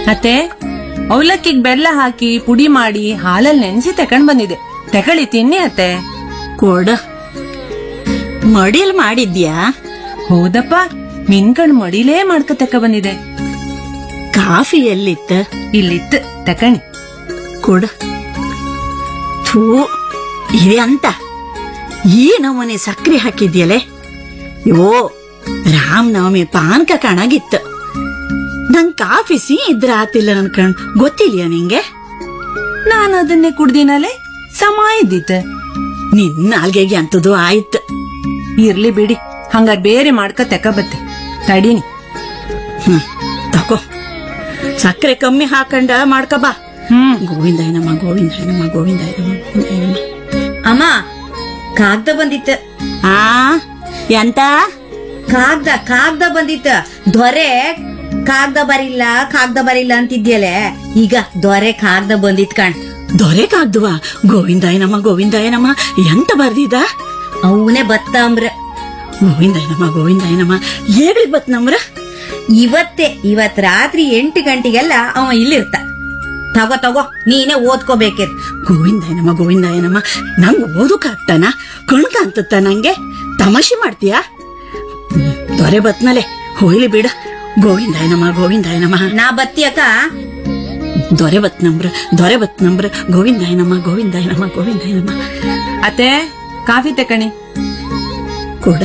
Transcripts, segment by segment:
ಅತ್ತೆ ಅವಲಕ್ಕಿಗ್ ಬೆಲ್ಲ ಹಾಕಿ ಪುಡಿ ಮಾಡಿ ಹಾಲಲ್ಲಿ ನೆನ್ಸಿ ತಕೊಂಡ್ ಬಂದಿದೆ ತಗೊಳ್ಳಿ ತಿನ್ನಿ ಅತ್ತೆ ಕೊಡ ಮಡಿಲ್ ಮಾಡಿದ್ಯಾ ಹೌದಪ್ಪ ಮಿನ್ಕಣ್ ಮಡಿಲೇ ಮಾಡ್ಕ ತಕ ಬಂದಿದೆ ಕಾಫಿ ಎಲ್ಲಿತ್ತ ಇಲ್ಲಿತ್ತು ತಕಣಿ ಕೊಡ ಥೂ ಇದೆ ಅಂತ ಈ ನಮೂನೆ ಸಕ್ರೆ ಹಾಕಿದ್ಯಲೆ ಯೋ ರಾಮನವಮಿ ಪಾನಕ ಕಾಣಾಗಿತ್ತು ನಂಗ್ ಕಾಫಿ ಸಿ ಇದ್ರ ಆತಿಲ್ಲ ನನ್ ಕಣ್ ಗೊತ್ತಿಲ್ಯ ನಿಂಗೆ ನಾನು ಅದನ್ನೇ ಕುಡ್ದಿನಲೆ ಸಮ ಇದ್ದಿತ್ತು ನಿನ್ನ ನಾಲ್ಗೆಗೆ ಅಂತದು ಆಯ್ತು ಇರ್ಲಿ ಬಿಡಿ ಹಂಗಾರ್ ಬೇರೆ ಮಾಡ್ಕ ತಕ ಬತ್ತೆ ತಡೀನಿ ಹ್ಮ್ ತಕೋ ಸಕ್ಕರೆ ಕಮ್ಮಿ ಹಾಕಂಡ ಮಾಡ್ಕ ಬಾ ಹ್ಮ್ ಗೋವಿಂದಾಯನಮ್ಮ ಗೋವಿಂದಾಯನಮ್ಮ ಗೋವಿಂದಾಯನಮ್ಮ ಗೋವಿಂದಾಯನಮ್ಮ ಅಮ್ಮ ಕಾಗ್ದ ಬಂದಿತ್ತ ಆ ಎಂತ ಕಾಗ್ದ ಕಾಗ್ದ ಬಂದಿತ್ತ ದೊರೆ ಕಾಗ್ದ ಬರಿಲ್ಲ ಕಾಗ್ದ ಬರಿಲ್ಲ ಅಂತಿದ್ಯಲೆ ಈಗ ದೊರೆ ಕಾಗ್ದ ಬಂದಿತ್ ಕಣ್ ದೊರೆಕಾಗ್ದುವ ಗೋವಿಂದಾಯನಮ್ಮ ಗೋವಿಂದಾಯನಮ್ಮ ಎಂತ ಬರ್ದಿದ ಅವನೇ ಬತ್ತಂಬ್ರ ಗೋವಿಂದಾಯನಮ್ಮ ಗೋವಿಂದಾಯನಮ್ಮ ಏಗ್ಲಿ ಬತ್ ನಮ್ರ ಇವತ್ತೇ ಇವತ್ ರಾತ್ರಿ ಎಂಟು ಗಂಟೆಗೆಲ್ಲ ಅವ ಇಲ್ಲಿರ್ತ ತಗೋ ತಗೋ ನೀನೇ ಓದ್ಕೋಬೇಕಿರ್ ಗೋವಿಂದಾಯನಮ್ಮ ಗೋವಿಂದಾಯನಮ್ಮ ನಂಗ್ ಓದಕ್ಕಾಗ್ತಾನ ಕಣ್ಕ ಅಂತತ್ತ ನಂಗೆ ತಮಾಷೆ ಮಾಡ್ತೀಯಾ ಹ್ಮ್, ದೊರೆ ಬತ್ನಲೆ ಹೋಯ್ಲಿ ಬಿಡ ಗೋವಿಂದಾಯನಮ್ಮ ಗೋವಿಂದಾಯನಮ್ಮ ನಾ ಬತ್ತಿಯಕ್ಕ ದೊರೆ ಬತ್ ನಮ್ರ ದೊರೆ ಬತ್ ನಮ್ರ ಗೋವಿಂದಾಯನಮ್ಮ ಗೋವಿಂದಾಯನಮ್ಮ ಗೋವಿಂದಾಯನಮ್ಮ ಅತ್ತೆ ಕಾಫಿ ತಕಣಿ ಕೊಡ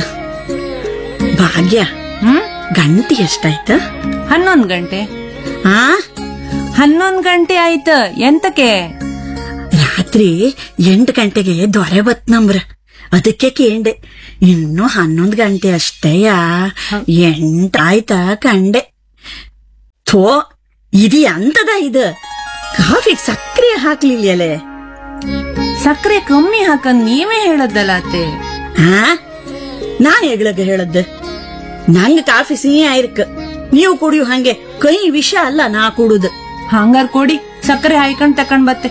ಭಾಗ್ಯ ಹ್ಮ್ ಗಂಟೆ ಎಷ್ಟಾಯ್ತ ಹನ್ನೊಂದ್ ಗಂಟೆ ಆ ಹನ್ನೊಂದ್ ಗಂಟೆ ಆಯ್ತು ಎಂತಕ್ಕೆ ರಾತ್ರಿ ಎಂಟು ಗಂಟೆಗೆ ದೊರೆ ಬತ್ ನಮ್ರ ಅದಕ್ಕೆ ಕೇಂಡೆ ಇನ್ನು ಹನ್ನೊಂದು ಗಂಟೆ ಅಷ್ಟೇಯ ಎಂಟಾಯ್ತ ಕಂಡೆ ಥೋ ಇದು ಅಂತದ ಇದು ಕಾಫಿಗ್ ಸಕ್ರೆ ಹಾಕ್ಲಿಲ್ಲಲೆ ಸಕ್ಕರೆ ಕಮ್ಮಿ ಹಾಕಂದ್ ನೀವೇ ಹೇಳದ್ದಲ್ಲ ಅತ್ತೆ ಆ ನಾನ್ ಹೆಗ್ಳಗ ಹೇಳದ್ದು ನಂಗ ಕಾಫಿ ಸಿಹಿ ಆಯ್ರಕ್ ನೀವು ಕುಡಿಯು ಹಂಗೆ ಕೈ ವಿಷ ಅಲ್ಲ ನಾ ಕುಡುದು ಹಂಗಾರ್ ಕೊಡಿ ಸಕ್ಕರೆ ಹಾಯ್ಕೊಂಡ್ ತಕೊಂಡ್ ಬತ್ತೆ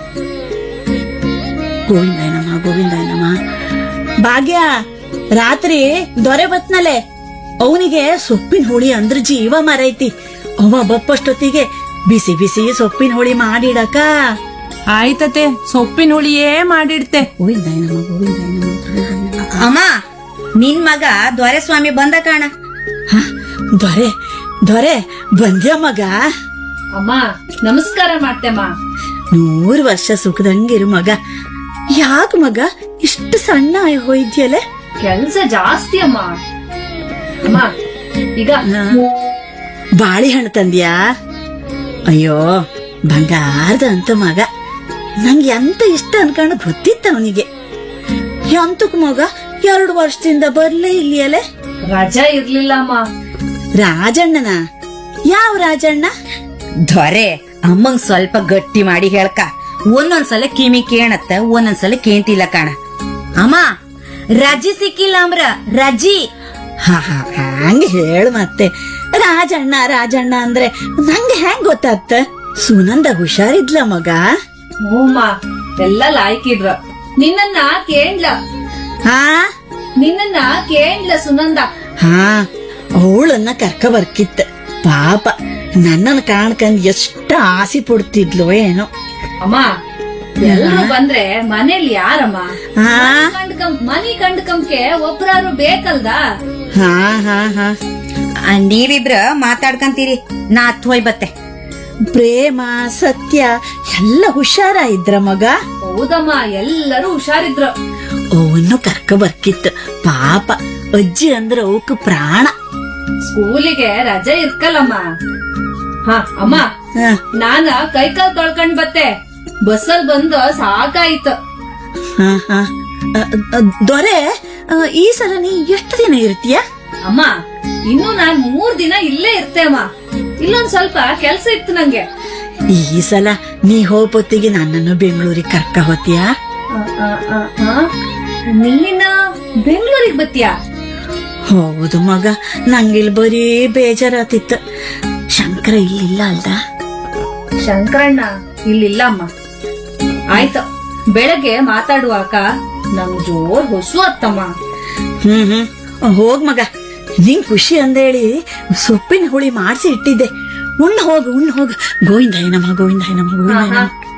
ಗೋವಿಂದಾಯನಮ್ಮ ಗೋವಿಂದಾಯನಮ್ಮ ಭಾಗ್ಯ ರಾತ್ರಿ ದೊರೆ ಬತ್ನಲೆ ಅವನಿಗೆ ಸೊಪ್ಪಿನ ಹುಳಿ ಅಂದ್ರ ಜೀವ ಮರೈತಿ ಅವ ಬಪ್ಪಷ್ಟೊತ್ತಿಗೆ ಬಿಸಿ ಬಿಸಿ ಸೊಪ್ಪಿನ ಹುಳಿ ಮಾಡಿಡಕ ಆಯ್ತತೆ ಸೊಪ್ಪಿನ ಹುಳಿಯೇ ಮಾಡಿಡ್ತೆ ಗೋವಿಂದಾಯನಮ್ಮ ಗೋವಿಂದಾಯನಮ್ಮ ಗೋವಿಂದಾಯನಮ್ಮ. ಅಮ್ಮ ನಿನ್ ಮಗ ದೊರೆ ಸ್ವಾಮಿ ಬಂದ ಕಾಣ ಹ, ದೊರೆ ದೊರೆ ಬಂದ್ಯ ಮಗ ಅಮ್ಮ ನಮಸ್ಕಾರ ಮಾಡ್ತೆಮ್ಮ ನೂರು ವರ್ಷ ಸುಖದಂಗಿರು ಮಗ ಯಾಕ ಮಗ ಇಷ್ಟು ಸಣ್ಣ ಆಗಿ ಹೋಯ್ದ್ಯಲೆ ಕೆಲ್ಸ ಜಾಸ್ತಿ ಅಮ್ಮ ಅಮ್ಮ ಈಗ ಬಾಳೆಹಣ್ಣು ತಂದ್ಯಾ ಅಯ್ಯೋ ಬಂಗಾರದ ಅಂತ ಮಗ ನಂಗೆ ಎಂತ ಇಷ್ಟ ಅನ್ಕೊಂಡು ಗೊತ್ತಿತ್ತ ಅವನಿಗೆ ಎಂತಕ್ ಮಗ ಎರಡು ವರ್ಷದಿಂದ ಬರ್ಲೇ ಇಲ್ಲಿಯಲೆ ರಜಾ ಇರ್ಲಿಲ್ಲ ಅಮ್ಮ ರಾಜಣ್ಣನ ಯಾವ ರಾಜಣ್ಣ ದೊರೆ ಅಮ್ಮಂಗ್ ಸ್ವಲ್ಪ ಗಟ್ಟಿ ಮಾಡಿ ಹೇಳ್ಕ ಒಂದೊಂದ್ಸಲ ಕಿಮಿ ಕೇಣತ್ತ ಒಂದೊಂದ್ಸಲ ಕೇಂತಿಲ್ಲ ಕಾಣ ಅಮ್ಮ ರಜಿ ಸಿಕ್ಕಿಲ್ಲ ಅಮ್ರ ರಜಿ ಹಾ ಹಾ ಹಂಗ ಹೇಳು ಮತ್ತೆ ರಾಜಣ್ಣ ರಾಜಣ್ಣ ಅಂದ್ರೆ ನಂಗೆ ಹೆಂಗ್ ಗೊತ್ತಾಗ್ತ ಸುನಂದ ಹುಷಾರಿದ್ಲ ಮಗ ಹ್ಞೂಮ್ಮ ಎಲ್ಲ ಲಾಯ್ಕಿದ್ರ ನಿನ್ನನ್ನ ಕೇಂಡ್ಲ ಹಾ ನಿನ್ನನ್ನ ಕೇಂಡ್ಲ ಸುನಂದ ಹಾ ಅವಳನ್ನ ಕರ್ಕ ಬರ್ಕಿತ್ತ ಪಾಪ ನನ್ನನ್ನು ಕಾಣ್ಕಂದ್ ಎಷ್ಟ ಆಸೆ ಪಡ್ತಿದ್ಲೋ ಏನೋ ಅಮ್ಮ ಎಲ್ರು ಬಂದ್ರೆ ಮನೇಲಿ ಯಾರಮ್ಮ ಹಾ ಕಂಡ್ಕಂ ಮನಿ ಕಂಡ್ಕಂಕೆ ಒಬ್ರಾರು ಬೇಕಲ್ದ ಹಾ ಹಾ ಹಾ ಆ, ನೀವಿಬ್ರ ಮಾತಾಡ್ಕಂತೀರಿ ನಾ ಹತ್ತು ಹೋಯ್ ಬತ್ತೆ ಪ್ರೇಮ ಸತ್ಯ ಎಲ್ಲ ಹುಷಾರ ಇದ್ರ ಮಗ ಹೌದಮ್ಮ ಎಲ್ಲರೂ ಹುಷಾರಿದ್ರು ಅವನು ಕರ್ಕ ಬರ್ಕಿತ್ತು ಪಾಪ ಅಜ್ಜಿ ಅಂದ್ರ ಅವಕ್ ಪ್ರಾಣ ಸ್ಕೂಲಿಗೆ ರಜೆ ಇರ್ಕಲ್ಲಮ್ಮ ಹಾ ಅಮ್ಮ ಹ, ನಾನ ಕೈಕಾಲ್ ತೊಳ್ಕೊಂಡ್ ಬತ್ತೆ ಬಸ್ಸಲ್ ಬಂದು ಸಾಕಾಯ್ತು ಹಾ, ಹಾ. ಅ, ಅ, ದೊರೆ ಅ, ಈ ಸಲ ನೀ ಎಷ್ಟು ದಿನ ಇರ್ತೀಯ ಅಮ್ಮ ಇನ್ನು ನಾನ್ ಮೂರ್ ದಿನ ಇಲ್ಲೇ ಇರ್ತೆ ಅಮ್ಮ ಇಲ್ಲೊಂದ್ ಸ್ವಲ್ಪ ಕೆಲ್ಸ ಇತ್ತು ನಂಗೆ ಈ ಸಲ ನೀ ಹೋಪೊತ್ತಿಗೆ ನನ್ನನ್ನು ಬೆಂಗಳೂರಿಗೆ ಕರ್ಕ ಹೋತೀಯಾ ಆ, ಆ, ಆ, ಆ. ನೀನ ಬೆಂಗಳೂರಿಗೆ ಬತ್ತೀಯಾ ಹೌದು ಮಗ ನಂಗಿಲ್ ಬರೀ ಬೇಜಾರಾತಿತ್ತು ಶಂಕರ ಇಲ್ಲಿಲ್ಲ ಅಲ್ದ ಶಂಕರಣ್ಣ ಇಲ್ಲಿಲ್ಲ ಅಮ್ಮ ಆಯ್ತು ಬೆಳಗ್ಗೆ ಮಾತಾಡುವಾಗ ನಂಗ್ ಜೋರ್ ಹೊಸು ಅತ್ತಮ್ಮ ಹ್ಮ್ ಹ್ಮ್ ಹೋಗ್ ಮಗ ನಿಂಗ್ ಖುಷಿ ಅಂದೇಳಿ ಸೊಪ್ಪಿನ ಹುಳಿ ಮಾಡಿಸಿ ಇಟ್ಟಿದ್ದೆ ಉಣ್ಣ ಹೋಗು ಉಣ್ಣ ಹೋಗು ಗೋವಿಂದಾಯ ನಮ ಗೋವಿಂದಾಯ ನಮ ಗೋವಿಂದಾಯ ನಮ